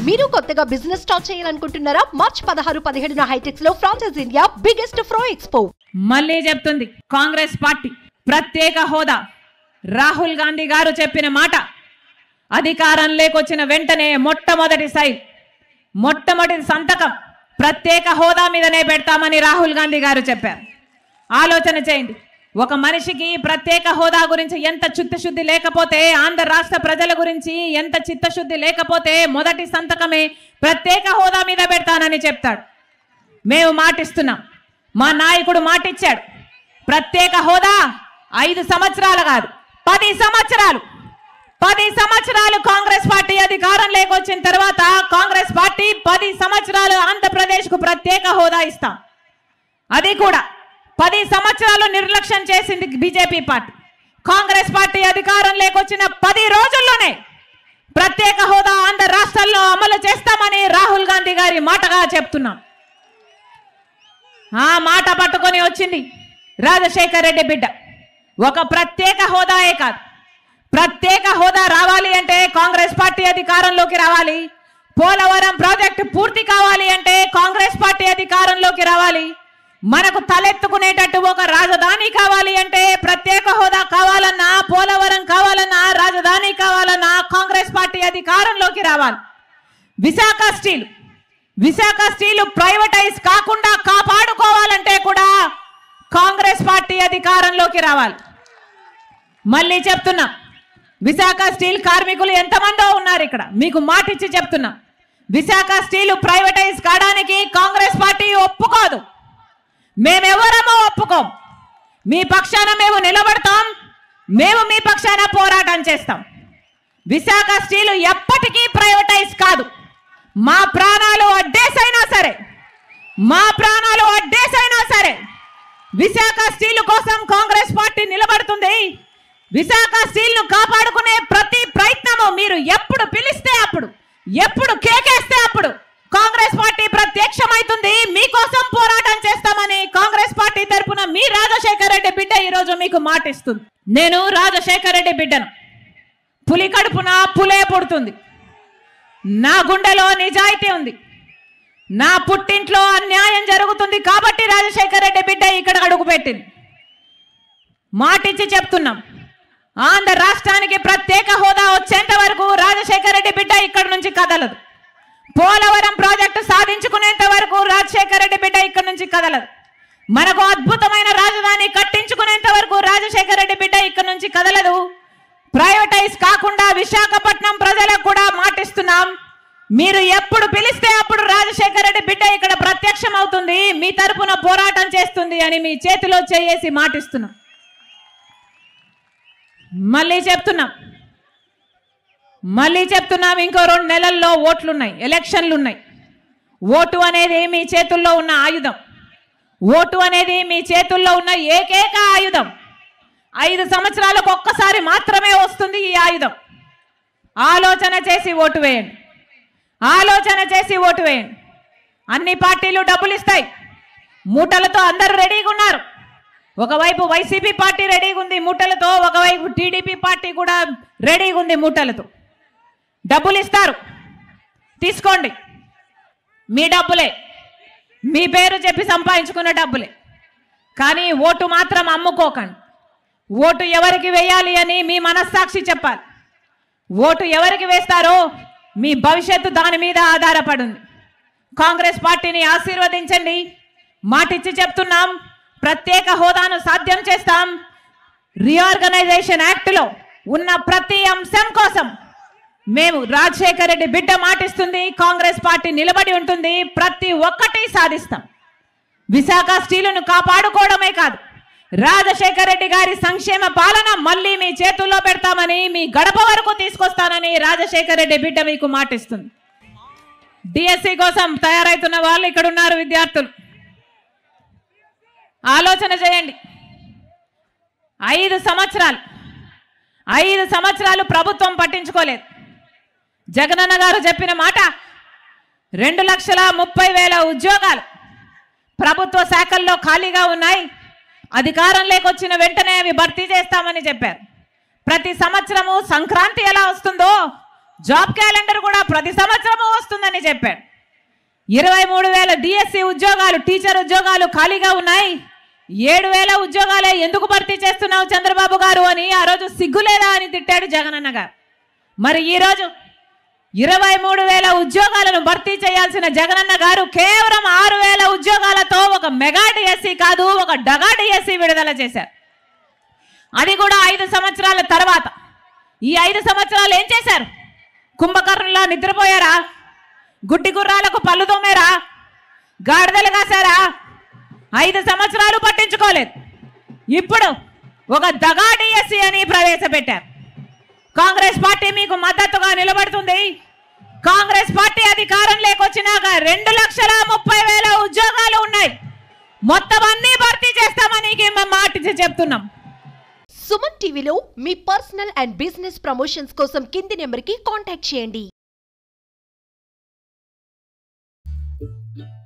మీరు కొత్తగా business start చేయాలనుకుంటున్నారా మార్చ్ పదహారు పదిహేడున హైటెక్స్ లో ఫ్రాన్సెస్ ఇండియా బిగ్గెస్ట్ ఫ్రో ఎక్స్పో మళ్ళీ చెప్తుంది కాంగ్రెస్ పార్టీ ప్రత్యేక హోదా రాహుల్ గాంధీ గారు చెప్పిన మాట అధికారం లేకొచ్చిన వెంటనే మొట్టమొదటి సైన్ మొట్టమొదటి సంతకం ప్రత్యేక హోదా మీదనే పెడతామని రాహుల్ గాంధీ గారు చెప్పారు ఆలోచన చేయండి ఒక మనిషికి ప్రత్యేక హోదా గురించి ఎంత చిత్తశుద్ధి లేకపోతే ఆంధ్ర రాష్ట్ర ప్రజల గురించి ఎంత చిత్తశుద్ధి లేకపోతే మొదటి సంతకమే ప్రత్యేక హోదా మీద పెడతానని చెప్తాడు మేము మాటిస్తున్నాం మా నాయకుడు మాటిచ్చాడు ప్రత్యేక హోదా ఐదు సంవత్సరాలు కాదు పది సంవత్సరాలు పది సంవత్సరాలు కాంగ్రెస్ పార్టీ అధికారం లేకొచ్చిన తర్వాత కాంగ్రెస్ పార్టీ పది సంవత్సరాలు ఆంధ్రప్రదేశ్కు ప్రత్యేక హోదా ఇస్తాం అది కూడా పది సంవత్సరాలు నిర్లక్ష్యం చేసింది బీజేపీ పార్టీ కాంగ్రెస్ పార్టీ అధికారం లేకొచ్చిన పది రోజుల్లోనే ప్రత్యేక హోదా ఆంధ్ర రాష్ట్రాల్లో అమలు చేస్తామని రాహుల్ గాంధీ గారి మాటగా చెప్తున్నాం ఆ మాట పట్టుకొని వచ్చింది రాజశేఖర్ రెడ్డి బిడ్డ ఒక ప్రత్యేక హోదాయే కాదు ప్రత్యేక హోదా రావాలి అంటే కాంగ్రెస్ పార్టీ అధికారంలోకి రావాలి పోలవరం ప్రాజెక్టు పూర్తి కావాలి అంటే కాంగ్రెస్ పార్టీ అధికారంలోకి రావాలి మనకు తలెత్తుకునేటట్టు ఒక రాజధాని కావాలి అంటే ప్రత్యేక హోదా కావాలన్నా పోలవరం కావాలన్నా రాజధాని కావాలన్నా కాంగ్రెస్ పార్టీ అధికారంలోకి రావాలి Visakha steel Visakha steel privatize కాకుండా కాపాడుకోవాలంటే కూడా కాంగ్రెస్ పార్టీ అధికారంలోకి రావాలి మళ్ళీ చెప్తున్నా విశాఖ స్టీల్ కార్మికులు ఎంతమందో ఉన్నారు ఇక్కడ మీకు మాటిచ్చి చెప్తున్నా విశాఖ స్టీల్ ప్రైవేటైజ్ కావడానికి కాంగ్రెస్ పార్టీ ఒప్పుకోదు మేమెవరమో ఒప్పుకోం మీ పక్షాన మేము నిలబడతాం మేము మీ పక్షాన పోరాటం చేస్తాం విశాఖ స్టీల్ ఎప్పటికీ ప్రైవేటైజ్ కాదు మా ప్రాణాలు అడ్డేసైనా సరే మా ప్రాణాలు అడ్డేసైనా సరే విశాఖ స్టీల్ కోసం కాంగ్రెస్ పార్టీ నిలబడుతుంది విశాఖ స్టీల్ ను కాపాడుకునే ప్రతి ప్రయత్నము మీరు ఎప్పుడు పిలిస్తే అప్పుడు ఎప్పుడు కేకేస్తే అప్పుడు కాంగ్రెస్ పార్టీ ప్రత్యక్షమైతుంది మీకోసం పోరాటం చేస్తామని కాంగ్రెస్ పార్టీ తరపున మీ రాజశేఖర రెడ్డి బిడ్డ ఈరోజు మీకు మాటిస్తుంది నేను రాజశేఖర రెడ్డి బిడ్డను పులి కడుపున పులే పుడుతుంది నా గుండెలో నిజాయితీ ఉంది నా పుట్టింట్లో అన్యాయం జరుగుతుంది కాబట్టి రాజశేఖర రెడ్డి బిడ్డ ఇక్కడ అడుగుపెట్టింది మాటిచ్చి చెప్తున్నాం ఆంధ్ర రాష్ట్రానికి ప్రత్యేక హోదా వచ్చేంత వరకు రాజశేఖర రెడ్డి బిడ్డ ఇక్కడ నుంచి కదలదు పోలవరం ప్రాజెక్టు సాధించుకునేంత వరకు రాజశేఖర రెడ్డి బిడ్డ ఇక్కడ నుంచి కదలదు మనకు అద్భుతమైన రాజధాని కట్టించుకునేంత వరకు రాజశేఖర రెడ్డి బిడ్డ ఇక్కడ నుంచి కదలదు ప్రైవేటైజ్ కాకుండా విశాఖపట్నం ప్రజలకు కూడా మాటిస్తున్నాం మీరు ఎప్పుడు పిలిస్తే అప్పుడు రాజశేఖర రెడ్డి బిడ్డ ఇక్కడ ప్రత్యక్షం అవుతుంది మీ తరపున పోరాటం చేస్తుంది అని మీ చేతిలో చేసి మాటిస్తున్నాం మళ్ళీ చెప్తున్నాం మళ్ళీ చెప్తున్నాం ఇంకో రెండు నెలల్లో ఓట్లున్నాయి ఎలక్షన్లు ఉన్నాయి ఓటు అనేది మీ చేతుల్లో ఉన్న ఆయుధం ఓటు అనేది మీ చేతుల్లో ఉన్న ఏకైక ఆయుధం ఐదు సంవత్సరాలకు ఒక్కసారి మాత్రమే వస్తుంది ఈ ఆయుధం ఆలోచన చేసి ఓటు వేయండి ఆలోచన చేసి ఓటు వేయండి అన్ని పార్టీలు డబ్బులు ఇస్తాయి మూటలతో అందరూ రెడీగా ఉన్నారు ఒకవైపు వైసీపీ పార్టీ రెడీగా ఉంది మూటలతో ఒకవైపు టీడీపీ పార్టీ కూడా రెడీగా ఉంది మూటలతో డబ్బులు ఇస్తారు తీసుకోండి మీ డబ్బులే మీ పేరు చెప్పి సంపాదించుకున్న డబ్బులే కానీ ఓటు మాత్రం అమ్ముకోకండి ఓటు ఎవరికి వేయాలి అని మీ మనస్సాక్షి చెప్పాలి ఓటు ఎవరికి వేస్తారో మీ భవిష్యత్తు దాని మీద ఆధారపడింది కాంగ్రెస్ పార్టీని ఆశీర్వదించండి మాటిచ్చి చెప్తున్నాం ప్రత్యేక హోదాను సాధ్యం చేస్తాం రీఆర్గనైజేషన్ యాక్ట్లో ఉన్న ప్రతి అంశం కోసం మేము రాజశేఖర రెడ్డి బిడ్డ మాటిస్తుంది కాంగ్రెస్ పార్టీ నిలబడి ఉంటుంది ప్రతి ఒక్కటి సాధిస్తాం విశాఖ స్టీలును కాపాడుకోవడమే కాదు రాజశేఖర రెడ్డి గారి సంక్షేమ పాలన మళ్ళీ మీ చేతుల్లో పెడతామని మీ గడప వరకు తీసుకొస్తానని రాజశేఖర రెడ్డి బిడ్డ మీకు మాటిస్తుంది డిఎస్సి కోసం తయారైతున్న వాళ్ళు ఇక్కడ ఉన్నారు విద్యార్థులు ఆలోచన చేయండి ఐదు సంవత్సరాలు ఐదు సంవత్సరాలు ప్రభుత్వం పట్టించుకోలేదు జగనన్న గారు చెప్పిన మాట రెండు లక్షల ముప్పై వేల ఉద్యోగాలు ప్రభుత్వ శాఖల్లో ఖాళీగా ఉన్నాయి అధికారం లేకొచ్చిన వెంటనే అవి భర్తీ చేస్తామని చెప్పారు ప్రతి సంవత్సరము సంక్రాంతి ఎలా వస్తుందో జాబ్ క్యాలెండర్ కూడా ప్రతి సంవత్సరము వస్తుందని చెప్పాడు ఇరవై మూడు వేల డిఎస్సి ఉద్యోగాలు టీచర్ ఉద్యోగాలు ఖాళీగా ఉన్నాయి ఏడు వేల ఉద్యోగాలే ఎందుకు భర్తీ చేస్తున్నావు చంద్రబాబు గారు అని ఆ రోజు సిగ్గులేదా అని తిట్టాడు జగనన్న గారు మరి ఈరోజు ఇరవై మూడు వేల ఉద్యోగాలను భర్తీ చేయాల్సిన జగనన్న గారు కేవలం ఆరు వేల ఉద్యోగాలతో ఒక మెగా డిఎస్సి కాదు ఒక డగా డిఎస్సి విడుదల చేశారు అది కూడా ఐదు సంవత్సరాల తర్వాత ఈ ఐదు సంవత్సరాలు ఏం చేశారు కుంభకర్ణులా నిద్రపోయారా గుడ్డి గుర్రాలకు పళ్ళు తోమేరా గాడిదలు కాసారా ఐదు సంవత్సరాలు పట్టించుకోలేదు ఇప్పుడు ఒక దగా డిఎస్సి అని ప్రవేశపెట్టారు కాంగ్రెస్ పార్టీ మీకు మద్దతుగా నిలబడుతుంది కాంగ్రెస్ పార్టీ అధికారం లేకొచ్చినాక రెండు లక్షల ముప్పై వేల ఉద్యోగాలు ఉన్నాయి మొత్తం అన్ని భర్తీ చేస్తామని మేము మాట ఇచ్చి చెప్తున్నాం సుమన్ టీవీలో మీ పర్సనల్ అండ్ బిజినెస్ ప్రమోషన్స్ కోసం కింది నెంబర్కి కాంటాక్ట్ చేయండి